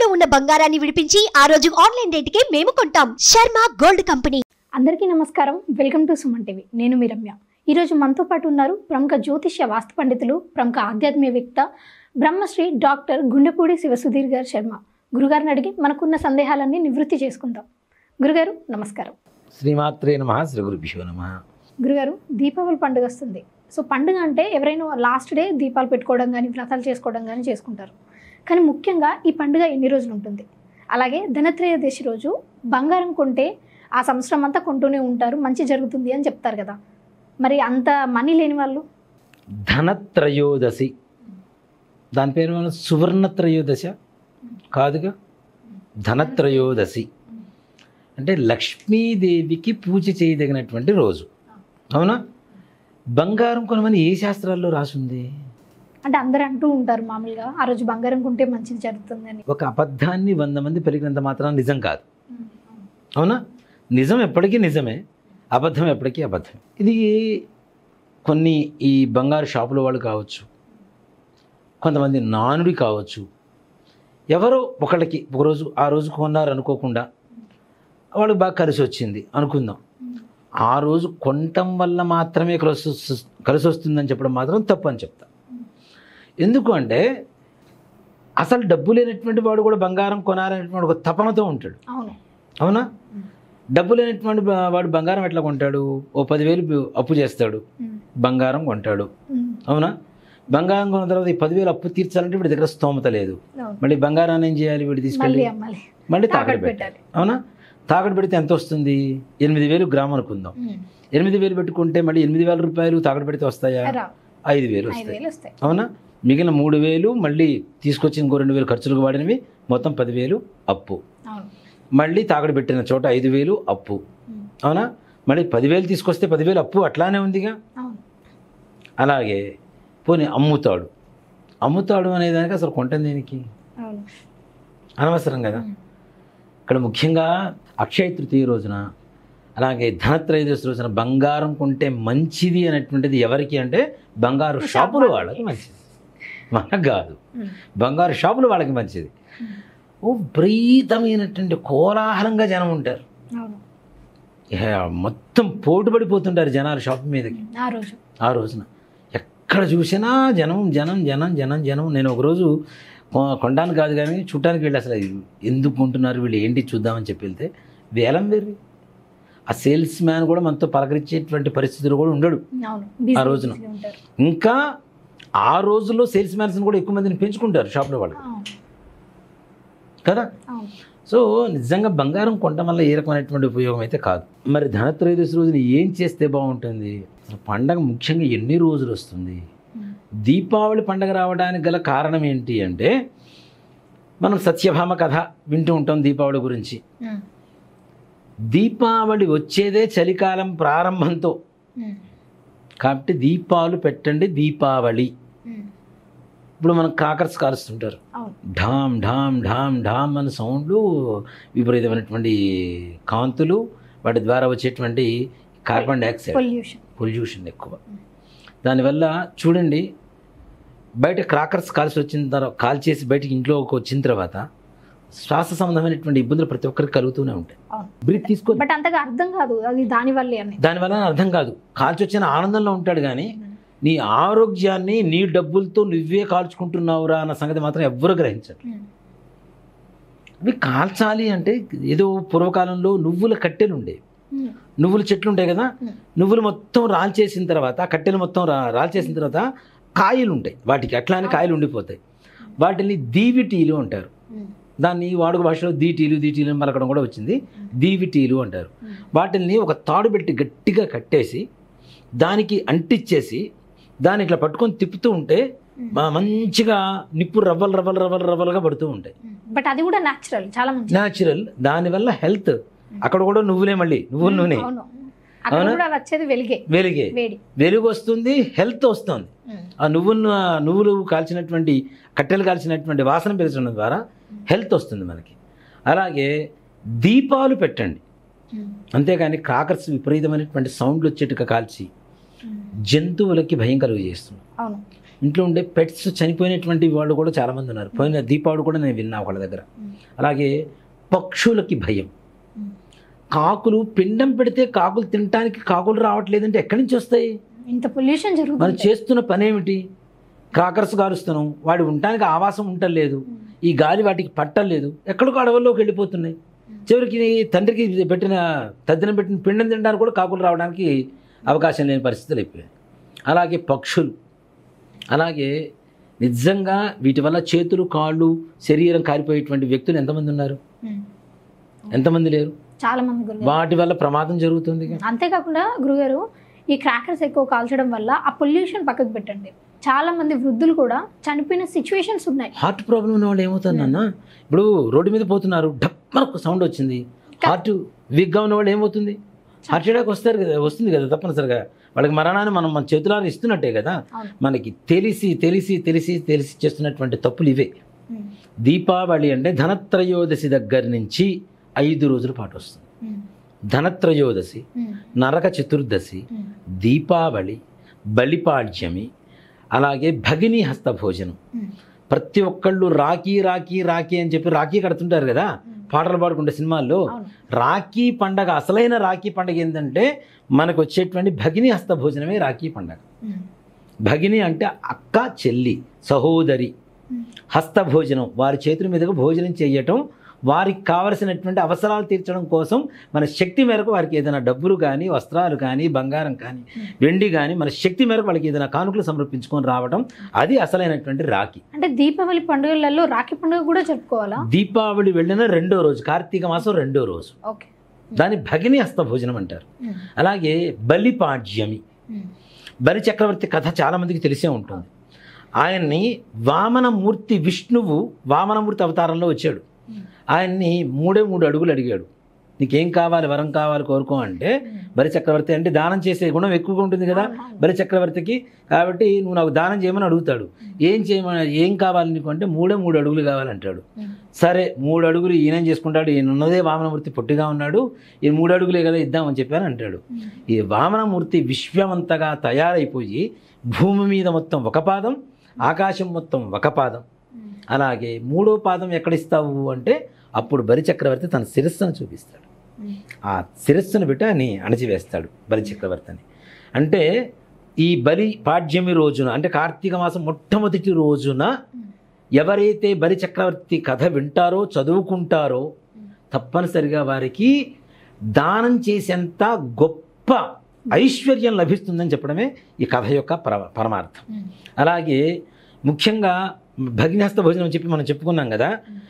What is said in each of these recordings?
తాకట్టులో ఉన్న బంగారాన్ని విడిపించి ఆ రోజు ఆన్లైన్ రేటుకే మేము కొంటాం శర్మ గోల్డ్ కంపెనీ అందరికీ నమస్కారం వెల్కమ్ టు సుమన్ టీవీ నేను మీ రమ్య ఈరోజు మనతో పాటు ఉన్నారు ప్రముఖ జ్యోతిష్య వాస్తు పండితులు ప్రముఖ ఆధ్యాత్మికవేత్త బ్రహ్మశ్రీ డాక్టర్ గుండెపూడి శివసుధీర్ గారు శర్మ గురుగారిని అడిగి మనకున్న సందేహాలన్నీ నివృత్తి చేసుకుందాం గురుగారు నమస్కారం శ్రీమాత్రే నమ శ్రీ గురుభ్యో నమ గురుగారు దీపావళి పండుగ వస్తుంది సో పండుగ అంటే ఎవరైనా లాస్ట్ డే దీపాలు పెట్టుకోవడం కానీ వ్రతాలు చేసుకోవడం కానీ చేసుకుంటారు కానీ ముఖ్యంగా ఈ పండుగ ఎన్ని రోజులు ఉంటుంది అలాగే ధనత్రయోదశి రోజు బంగారం కొంటే ఆ సంవత్సరం అంతా కొంటూనే ఉంటారు మంచి జరుగుతుంది అని చెప్తారు కదా మరి అంత మనీ లేని వాళ్ళు ధనత్రయోదశి దాని పేరు ఏమన్నా సువర్ణ త్రయోదశ కాదుగా ధనత్రయోదశి అంటే లక్ష్మీదేవికి పూజ చేయదగినటువంటి రోజు అవునా బంగారం కొనమని ఏ శాస్త్రాల్లో రాసుంది అంటే అందరూ అంటూ ఉంటారు మామూలుగా ఆ రోజు బంగారం కొంటే మంచిది జరుగుతుంది అని ఒక అబద్ధాన్ని వంద మంది పలికినంత మాత్రం నిజం కాదు అవునా నిజం ఎప్పటికీ నిజమే అబద్ధం ఎప్పటికీ అబద్ధం ఇది కొన్ని ఈ బంగారు షాపుల వాళ్ళు కావచ్చు కొంతమంది నానుడి కావచ్చు ఎవరో ఒకళ్ళకి ఒకరోజు ఆ రోజు కొన్నారు అనుకోకుండా వాళ్ళకి బాగా కలిసి వచ్చింది అనుకుందాం ఆ రోజు కొనటం వల్ల మాత్రమే కలిసి వస్తు- కలిసి వస్తుందని చెప్పడం మాత్రం తప్పు అని చెప్తా ఎందుకు అంటే అసలు డబ్బు లేనటువంటి వాడు కూడా బంగారం కొనాలనేటువంటి ఒక తపనతో ఉంటాడు అవును అవునా డబ్బు లేనటువంటి బ- వాడు బంగారం ఎట్లా కొంటాడు ఓ పదివేలు బి- అప్పు చేస్తాడు ఉమ్, బంగారం కొంటాడు ఉమ్, అవునా బంగారం కొన్న తర్వాత ఈ పదివేలు అప్పు తీర్చాలంటే వీడి దగ్గర స్తోమత లేదు అవును. మళ్ళీ బంగారాన్ని ఏం చేయాలి వీడు తీసుకెళ్ళి మళ్ళీ అమ్మాలి మళ్ళీ తాకట్టు తాకట్టు పెట్టాలి పెట్టాలి అవునా తాకట్టు పెడితే ఎంత వస్తుంది ఎనిమిది వేలు గ్రామ్ అనుకుందాం ఉమ్, ఎనిమిది వేలు పెట్టుకుంటే మళ్ళీ ఎనిమిది వేల రూపాయలు తాకట్టు పెడితే వస్తాయా రా ఐదు వేలు ఐదు వస్తాయి వేలు వస్తాయి అవునా మిగిలిన మూడు వేలు మళ్ళీ తీసుకొచ్చిన ఇంకో రెండు వేలు ఖర్చులకు వాడినవి మొత్తం పదివేలు అప్పు అవును మళ్ళీ తాకట్టు పెట్టిన చోట ఐదు వేలు అప్పు ఉమ్, అవునా మళ్ళీ పదివేలు తీసుకొస్తే పదివేలు అప్పు అట్లానే ఉందిగా అవును అలాగే పోనీ అమ్ముతాడు అమ్ముతాడు అనేదానికి అసలు కొంటం దేనికి అవును అనవసరం కదా ఉమ్, ఇక్కడ ముఖ్యంగా అక్షయ తృతీయ రోజున అలాగే ధనత్రయోదశి రోజున బంగారం కొంటే మంచిది అనేటువంటిది ఎవరికి అంటే బంగారు షాపులు వాళ్ళకి మంచిది మనకు కాదు ఉమ్, బంగారు షాపులు వాళ్ళకి మంచిది ఉమ్, ఓ విపరీతమైనటువంటి కోలాహలంగా జనం ఉంటారు అవును ఇహ మొత్తం పోటుపడిపోతుంటారు జనాలు షాప్ మీదకి ఉమ్, ఆ రోజు ఆ రోజున ఎక్కడ చూసినా జనం జనం జనం జనం జనం నేను ఒకరోజు కొ- కొనడానికి కాదు కానీ చూడటానికి వెళ్ళి అసలు ఎందుకు కొంటున్నారు వీళ్ళు ఏంటి చూద్దామని చెప్పి వెళ్తే వేలం వేరు ఆ సేల్స్ మ్యాన్ కూడా మనతో పలకరించేటువంటి పరిస్థితులు కూడా ఉండడు అవును బిజీ ఆ రోజున. బిజీగా ఉంటారు ఇంకా ఆ రోజుల్లో సేల్స్ మ్యాన్స్ని కూడా ఎక్కువ మందిని పెంచుకుంటారు షాప్లో వాళ్ళు అవును కదా అవును సో నిజంగా బంగారం కొనడం వల్ల ఏ రకమైనటువంటి ఉపయోగం అయితే కాదు మరి ధనత్రయోదశి రోజున ఏం చేస్తే బాగుంటుంది అసలు పండగ ముఖ్యంగా ఎన్ని రోజులు వస్తుంది ఉమ్, దీపావళి పండగ రావడానికి గల కారణం ఏంటి అంటే మనం సత్యభామ కథ వింటూ ఉంటాం దీపావళి గురించి ఉమ్, దీపావళి వచ్చేదే చలికాలం ప్రారంభంతో ఉమ్, కాబట్టి దీపాలు పెట్టండి దీపావళి ఉమ్, ఇప్పుడు మనం కాకర్స్ కాలుస్తుంటారు అవును ఢామ్ ఢామ్ ఢామ్ ఢామ్ అనే సౌండ్లు విపరీతమైనటువంటి కాంతులు వాటి ద్వారా వచ్చేటువంటి కార్బన్ డైఆక్సైడ్ పొల్యూషన్ పొల్యూషన్ ఎక్కువ దానివల్ల చూడండి బయట క్రాకర్స్ కాల్చి వచ్చిన తర్వాత కాల్ చేసి బయటికి ఇంట్లోకి వచ్చిన తర్వాత శ్వాస సంబంధమైనటువంటి ఇబ్బందులు ప్రతి ఒక్కరికి కలుగుతూనే ఉంటాయి అవును బ్రీత్ తీసుకో బట్ అంతగా అర్థం కాదు అది దాని వల్లే అని దానివల్ల అర్థం కాదు కాల్చి వచ్చిన ఆనందంలో ఉంటాడు కానీ నీ ఆరోగ్యాన్ని నీ డబ్బులతో నువ్వే కాల్చుకుంటున్నావురా అన్న సంగతి మాత్రం ఎవ్వరు గ్రహించరు ఉమ్, అవి కాల్చాలి అంటే ఏదో పూర్వకాలంలో నువ్వుల కట్టెలు ఉండేవి ఉమ్, నువ్వుల చెట్లు ఉంటాయి కదా ఉమ్, నువ్వులు మొత్తం రాల్చేసిన తర్వాత కట్టెలు మొత్తం రా రాల్చేసిన తర్వాత కాయలు ఉంటాయి వాటికి అట్లానే కాయలు ఉండిపోతాయి వాటిని దీవిటీలు అంటారు ఉమ్, దాన్ని వాడుక భాషలో దీటీలు దీటీలు అని పలకడం కూడా వచ్చింది దీవిటీలు అంటారు ఉమ్, వాటిని ఒక తాడు పెట్టి గట్టిగా కట్టేసి దానికి అంటిచ్చేసి దాన్ని ఇట్లా పట్టుకొని తిప్పుతూ ఉంటే ఉమ్, మా- మంచిగా నిప్పు రవ్వలు రవ్వలు రవ్వలు రవ్వలుగా పడుతూ ఉంటాయి ఉమ్. బట్ అది కూడా న్యాచురల్ చాలా మంచి న్యాచురల్ దానివల్ల హెల్త్ అక్కడ కూడా నువ్వులే మళ్ళీ నువ్వుల నూనె అవును అక్కడ అవునా? కూడా వచ్చేది వెలిగే వెలిగే వేడి వెలుగు వస్తుంది హెల్త్ వస్తుంది ఉమ్, ఆ నువ్వులు నువ్వులు కాల్చినటువంటి కట్టెలు కాల్చినటువంటి వాసన పీల్చడం ద్వారా హెల్త్ వస్తుంది మనకి అలాగే దీపాలు పెట్టండి ఉమ్, అంతేగాని క్రాకర్స్ విపరీతమైనటువంటి సౌండ్లు వచ్చేట్టుగా కాల్చి ఉమ్, జంతువులకి భయం కలుగజేస్తుంది అవును ఇంట్లో ఉండే పెట్స్ చనిపోయినటువంటి వాళ్ళు కూడా చాలామంది ఉన్నారు పోయిన దీపావళి కూడా నేను విన్నా ఒకళ్ళ దగ్గర అలాగే పక్షులకి భయం కాకులు పిండం పెడితే కాకులు తినడానికి కాకులు రావట్లేదంటే ఎక్కడి నుంచి వస్తాయి ఇంత పొల్యూషన్ మనం జరుగుతుంది చేస్తున్న పని ఏమిటి క్రాకర్స్ కాలుస్తున్నాం వాడి ఉండటానికి ఆవాసం ఉండలేదు ఈ గాలి వాటికి పట్టలేదు ఎక్కడికో అడవుల్లోకి వెళ్ళిపోతున్నాయి చివరికి తండ్రికి పెట్టిన తద్దిన పెట్టిన పిండం తినడానికి కూడా కాకులు రావడానికి అవకాశం లేని పరిస్థితులు అయిపోయాయి అలాగే పక్షులు అలాగే నిజంగా వీటి వల్ల చేతులు కాళ్ళు శరీరం కారిపోయేటువంటి వ్యక్తులు ఎంతమంది ఉన్నారు ఉమ్. ఎంతమంది లేరు చాలా మంది గురుగారు వాటి వల్ల ప్రమాదం జరుగుతుంది అంతేకాకుండా గురుగారు ఈ క్రాకర్స్ ఎక్కువ కాల్చడం వల్ల ఆ పొల్యూషన్ పక్కకు పెట్టండి చాలా మంది వృద్ధులు కూడా చనిపోయిన సిచ్యువేషన్స్ ఉన్నాయి హార్ట్ ప్రాబ్లం ఉన్న వాళ్ళు ఏమవుతుందన్న ఇప్పుడు రోడ్డు మీద పోతున్నారు డప్పన ఒక సౌండ్ వచ్చింది హార్ట్ వీక్గా ఉన్న వాళ్ళు ఏమవుతుంది హార్ట్ అటాక్ వస్తారు కదా వస్తుంది కదా తప్పనిసరిగా వాళ్ళకి మరణాన్ని మనం మన చేతులారా ఇస్తున్నట్టే కదా అవును. మనకి తెలిసి తెలిసి తెలిసి తెలిసి చేస్తున్నటువంటి తప్పులు ఇవే ఉమ్. దీపావళి అంటే ధనత్రయోదశి దగ్గర నుంచి ఐదు రోజుల పాటు వస్తుంది ఉమ్. ధనత్రయోదశి ఉమ్. నరక చతుర్దశి ఉమ్. దీపావళి బలిపాడ్యమి అలాగే భగిని హస్త భోజనం ఉమ్. ప్రతి ఒక్కళ్ళు రాఖీ రాఖీ రాఖీ అని చెప్పి రాఖీ కడుతుంటారు కదా పాటలు పాడుకుంటే సినిమాల్లో అవును రాఖీ పండగ అసలైన రాఖీ పండగ ఏంటంటే మనకు వచ్చేటువంటి భగిని హస్త భోజనమే రాఖీ పండగ ఉమ్. భగిని అంటే అక్క చెల్లి సహోదరి ఉమ్. హస్త భోజనం వారి చేతుల మీదుగా భోజనం చేయటం వారికి కావలసినటువంటి అవసరాలు తీర్చడం కోసం మన శక్తి మేరకు వారికి ఏదైనా డబ్బులు కానీ వస్త్రాలు కానీ బంగారం కానీ వెండి కానీ మన శక్తి మేరకు వాళ్ళకి ఏదైనా కానుకలు సమర్పించుకొని రావడం అది అసలైనటువంటి రాఖీ అంటే దీపావళి పండుగలలో రాఖీ పండుగ కూడా జరుపుకోవాలా దీపావళి వెళ్ళిన రెండో రోజు కార్తీక మాసం రెండో రోజు ఓకే దాన్ని భగిని హస్త భోజనం అంటారు ఉమ్. అలాగే బలిపాడ్యమి ఉమ్. బలి చక్రవర్తి కథ చాలామందికి తెలిసే ఉంటుంది ఆయన్ని వామనమూర్తి విష్ణువు వామనమూర్తి అవతారంలో వచ్చాడు ఉమ్. ఆయన్ని మూడే మూడు అడుగులు అడిగాడు నీకేం కావాలి వరం కావాలి కోరుకో అంటే బలి చక్రవర్తి అంటే దానం చేసే గుణం ఎక్కువగా ఉంటుంది కదా అవును. బలి చక్రవర్తికి కాబట్టి నువ్వు నాకు దానం చేయమని అడుగుతాడు ఏం చేయమని ఏం కావాలి నీకు అంటే మూడే మూడు అడుగులు కావాలంటాడు ఉమ్. సరే మూడు అడుగులు ఈయనేం చేసుకుంటాడు ఈయన ఉన్నదే వామనమూర్తి పొట్టిగా ఉన్నాడు ఈ మూడు అడుగులే కదా ఇద్దామని చెప్పాను అంటాడు ఉమ్. ఈ వామనమూర్తి విశ్వమంతగా తయారైపోయి భూమి మీద మొత్తం ఒక పాదం ఆకాశం మొత్తం ఒక పాదం ఉమ్. అలాగే మూడో పాదం ఎక్కడిస్తావు అంటే అప్పుడు బలి చక్రవర్తి తన శిరస్సును చూపిస్తాడు ఉమ్. ఆ శిరస్సును పెట్టి అని అణచివేస్తాడు బలి చక్రవర్తి అని అంటే ఈ బలి పాడ్యమి రోజున అంటే కార్తీక మాసం మొట్టమొదటి రోజున ఉమ్. ఎవరైతే బలి చక్రవర్తి కథ వింటారో చదువుకుంటారో తప్పనిసరిగా వారికి దానం చేసేంత గొప్ప ఐశ్వర్యం లభిస్తుందని చెప్పడమే ఈ కథ యొక్క పర పరమార్థం ఉమ్. అలాగే ముఖ్యంగా భగినహస్త భోజనం చెప్పి మనం చెప్పుకున్నాం కదా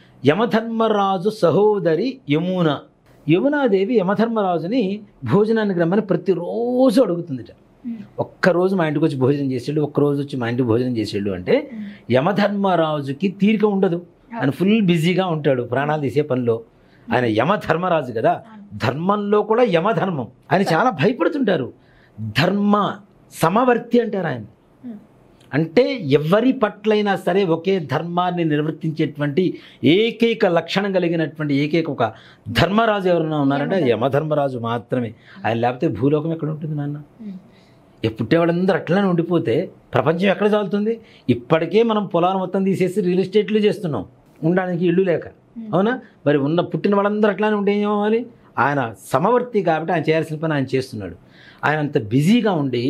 యమధర్మరాజు సహోదరి యమున యమునాదేవి యమధర్మరాజుని భోజనానికి రమ్మని ప్రతిరోజు అడుగుతుందిట ఉమ్. ఒక్కరోజు మా ఇంటికి వచ్చి భోజనం చేసేళ్ళు ఒక్కరోజు వచ్చి మా ఇంటికి భోజనం చేసేళ్ళు అంటే ఉమ్. యమధర్మరాజుకి తీరిక ఉండదు ఆయన ఫుల్ బిజీగా ఉంటాడు ప్రాణాలు తీసే పనిలో ఆయన యమధర్మరాజు కదా ధర్మంలో కూడా యమధర్మం ఆయన చాలా భయపడుతుంటారు ధర్మ సమవర్తి అంటారు ఆయన ఉమ్. అంటే ఎవరి పట్లైనా సరే ఒకే ధర్మాన్ని నిర్వర్తించేటువంటి ఏకైక లక్షణం కలిగినటువంటి ఏకైక ఒక ధర్మరాజు ఎవరైనా ఉన్నారంటే అది యమధర్మరాజు మాత్రమే ఆయన లేకపోతే భూలోకం ఎక్కడ ఉంటుంది నాన్న ఉమ్. ఈ పుట్టేవాళ్ళందరూ అట్లనే ఉండిపోతే ప్రపంచం ఎక్కడ చాలుతుంది ఇప్పటికే మనం పొలాలు మొత్తం తీసేసి రియల్ ఎస్టేట్లు చేస్తున్నాం ఉండడానికి ఇల్లు లేక అవునా మరి ఉన్న పుట్టిన వాళ్ళందరూ అట్లానే ఉంటే ఏం అవ్వాలి ఆయన సమవర్తి కాబట్టి ఆయన చేయాల్సిన పని ఆయన చేస్తున్నాడు ఆయన అంత బిజీగా ఉండి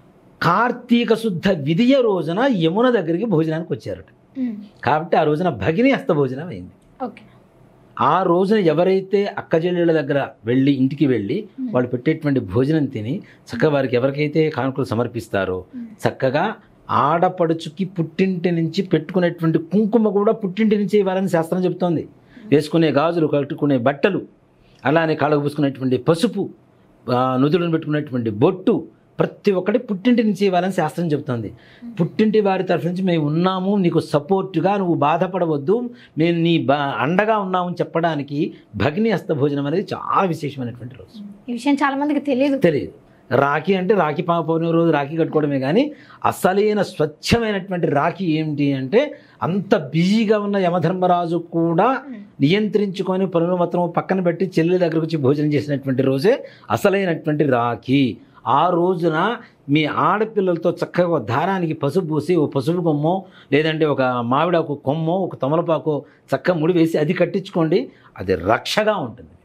కార్తీక శుద్ధ విధియ రోజున యమున దగ్గరికి భోజనానికి వచ్చారట ఉమ్. కాబట్టి ఆ రోజున భగిని హస్త భోజనం అయింది ఓకే ఆ రోజున ఎవరైతే అక్కజెల్లెళ్ళ దగ్గర వెళ్ళి ఇంటికి వెళ్ళి వాళ్ళు పెట్టేటువంటి భోజనం తిని చక్కగా వారికి ఎవరికైతే కానుకలు సమర్పిస్తారో చక్కగా ఆడపడుచుకి పుట్టింటి నుంచి పెట్టుకునేటువంటి కుంకుమ కూడా పుట్టింటి నుంచి ఇవ్వాలని శాస్త్రం చెబుతోంది వేసుకునే గాజులు కట్టుకునే బట్టలు అలానే కాళ్ళకు పూసుకునేటువంటి పసుపు ఆ, నుదులను పెట్టుకునేటువంటి బొట్టు ప్రతి ఒక్కటి పుట్టింటి నుంచి ఇవ్వాలని శాస్త్రం చెబుతోంది పుట్టింటి వారి తరఫు నుంచి మేము ఉన్నాము నీకు సపోర్ట్గా నువ్వు బాధపడవద్దు మేము నీ బా అండగా ఉన్నామని చెప్పడానికి భగిని హస్త భోజనం అనేది చాలా విశేషమైనటువంటి రోజు ఈ విషయం చాలా మందికి తెలియదు తెలియదు రాఖీ అంటే రాఖీ పా- పౌర్ణమి రోజు రాఖీ కట్టుకోవడమే కానీ అసలైన స్వచ్ఛమైనటువంటి రాఖీ ఏమిటి అంటే అంత బిజీగా ఉన్న యమధర్మరాజు కూడా నియంత్రించుకొని పనులు మొత్తం పక్కన పెట్టి చెల్లెల దగ్గరకు వచ్చి భోజనం చేసినటువంటి రోజే అసలైనటువంటి రాఖీ ఆ రోజున మీ ఆడపిల్లలతో చక్కగా ఒక దారానికి పసుపు పూసి ఒక పసుపు కొమ్మో లేదంటే ఒక మామిడాకు కొమ్మో ఒక తమలపాకో చక్కగా ముడి వేసి అది కట్టించుకోండి అది రక్షగా ఉంటుంది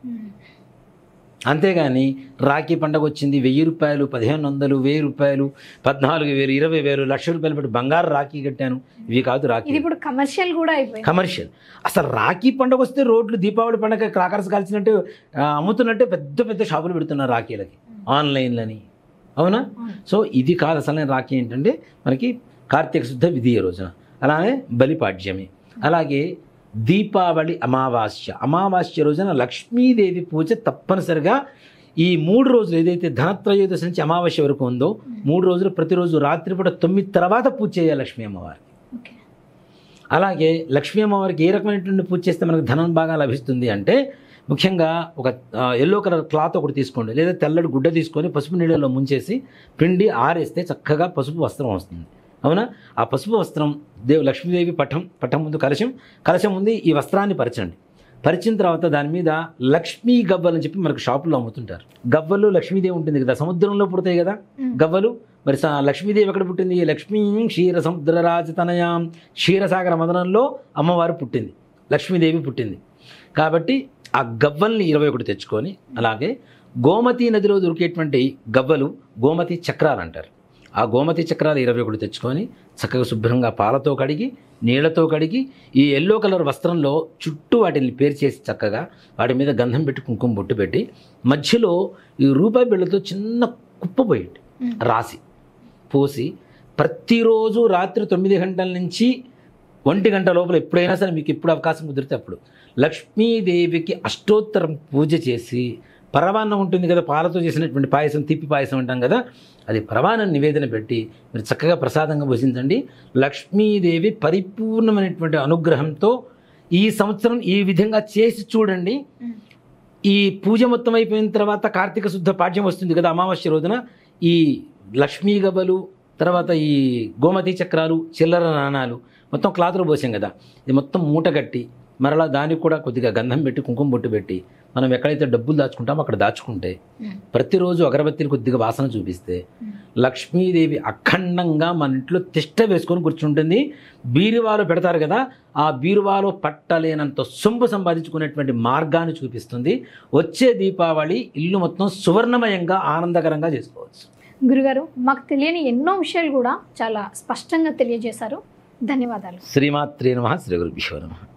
అంతేగాని రాఖీ పండగ వచ్చింది వెయ్యి రూపాయలు పదిహేను వందలు వెయ్యి రూపాయలు పద్నాలుగు వేలు ఇరవై వేలు లక్ష రూపాయలు పెట్టి బంగారు రాఖీ కట్టాను ఇవి కాదు రాఖీ ఇది ఇప్పుడు కమర్షియల్ కూడా అయిపోయింది కమర్షియల్ అసలు రాఖీ పండగ వస్తే రోడ్లు దీపావళి పండగ క్రాకర్స్ కాల్చినట్టు ఆ, అమ్ముతున్నట్టే పెద్ద పెద్ద షాపులు పెడుతున్నారు రాఖీలకి ఆన్లైన్లని అవునా అవును. సో ఇది కాదు అసలైన రాఖీ ఏంటంటే మనకి కార్తీక శుద్ధ విధియ రోజున అలానే బలిపాడ్యమి అలాగే దీపావళి అమావాస్య అమావాస్య రోజున లక్ష్మీదేవి పూజ తప్పనిసరిగా ఈ మూడు రోజులు ఏదైతే ధనత్రయోదశి నుంచి అమావాస్య వరకు ఉందో మూడు రోజులు ప్రతిరోజు రాత్రిపూట తొమ్మిది తర్వాత పూజ చేయాలి లక్ష్మీ అమ్మవారికి ఓకే అలాగే లక్ష్మీ అమ్మవారికి ఏ రకమైనటువంటి పూజ చేస్తే మనకు ధనం బాగా లభిస్తుంది అంటే ముఖ్యంగా ఒక ఎల్లో కలర్ క్లాత్ ఒకటి తీసుకోండి లేదా తెల్లటి గుడ్డ తీసుకొని పసుపు నీళ్ళలో ముంచేసి పిండి ఆరేస్తే చక్కగా పసుపు వస్త్రం వస్తుంది అవునా ఆ పసుపు వస్త్రం దేవు లక్ష్మీదేవి పటం పటం ముందు కలశం కలశం ముందు ఈ వస్త్రాన్ని పరచండి పరిచిన తర్వాత దాని మీద లక్ష్మీ గవ్వలు అని చెప్పి మనకు షాపులో అమ్ముతుంటారు గవ్వలు లక్ష్మీదేవి ఉంటుంది కదా సముద్రంలో పుడతాయి కదా మ్మ్. గవ్వలు మరి స- లక్ష్మీదేవి ఎక్కడ పుట్టింది లక్ష్మీ క్షీర సముద్రరాజతనయాం క్షీరసాగర మదనంలో అమ్మవారు పుట్టింది లక్ష్మీదేవి పుట్టింది కాబట్టి ఆ గవ్వల్ని ఇరవై ఒకటి తెచ్చుకొని అలాగే గోమతి నదిలో దొరికేటువంటి గవ్వలు గోమతి చక్రాలు అంటారు ఆ గోమతి చక్రాలు ఇరవై ఒకటి తెచ్చుకొని చక్కగా శుభ్రంగా పాలతో కడిగి నీళ్లతో కడిగి ఈ ఎల్లో కలర్ వస్త్రంలో చుట్టూ వాటిని పేర్చేసి చక్కగా వాటి మీద గంధం పెట్టి కుంకుమ బొట్టు పెట్టి మధ్యలో ఈ రూపాయి బిళ్ళతో చిన్న కుప్ప పోయింది మ్మ్. రాసి పోసి ప్రతిరోజు రాత్రి తొమ్మిది గంటల నుంచి ఒంటి గంట లోపల ఎప్పుడైనా సరే మీకు ఎప్పుడు అవకాశం కుదిరితే అప్పుడు లక్ష్మీదేవికి అష్టోత్తరం పూజ చేసి పరవాన్నం ఉంటుంది కదా పాలతో చేసినటువంటి పాయసం తిప్పి పాయసం అంటాం కదా అది పరవాన్నం నివేదన పెట్టి మీరు చక్కగా ప్రసాదంగా భుజించండి లక్ష్మీదేవి పరిపూర్ణమైనటువంటి అనుగ్రహంతో ఈ సంవత్సరం ఈ విధంగా చేసి చూడండి మ్మ్. ఈ పూజ మొత్తం అయిపోయిన తర్వాత కార్తీక శుద్ధ పాఠ్యం వస్తుంది కదా అమావాస్య రోజున ఈ లక్ష్మీ గబలు తర్వాత ఈ గోమతి చక్రాలు చిల్లర నాణాలు మొత్తం క్లాత్లో పోసాం కదా ఇది మొత్తం మూట కట్టి మరలా దానికి కూడా కొద్దిగా గంధం పెట్టి కుంకుమ బొట్టు పెట్టి మనం ఎక్కడైతే డబ్బులు దాచుకుంటామో అక్కడ దాచుకుంటే మ్మ్. ప్రతిరోజు అగరబత్తిని కొద్దిగా వాసన చూపిస్తే మ్మ్. లక్ష్మీదేవి అఖండంగా మన ఇంట్లో తిష్ట వేసుకొని కూర్చుంటుంది బీరువాలో పెడతారు కదా ఆ బీరువాలో పట్టలేనంత సొంపు సంపాదించుకునేటువంటి మార్గాన్ని చూపిస్తుంది వచ్చే దీపావళి ఇల్లు మొత్తం సువర్ణమయంగా ఆనందకరంగా చేసుకోవచ్చు గురుగారు మాకు తెలియని ఎన్నో విషయాలు కూడా చాలా స్పష్టంగా తెలియజేశారు ధన్యవాదాలు శ్రీమాత్రే నమ శ్రీ గురు నమః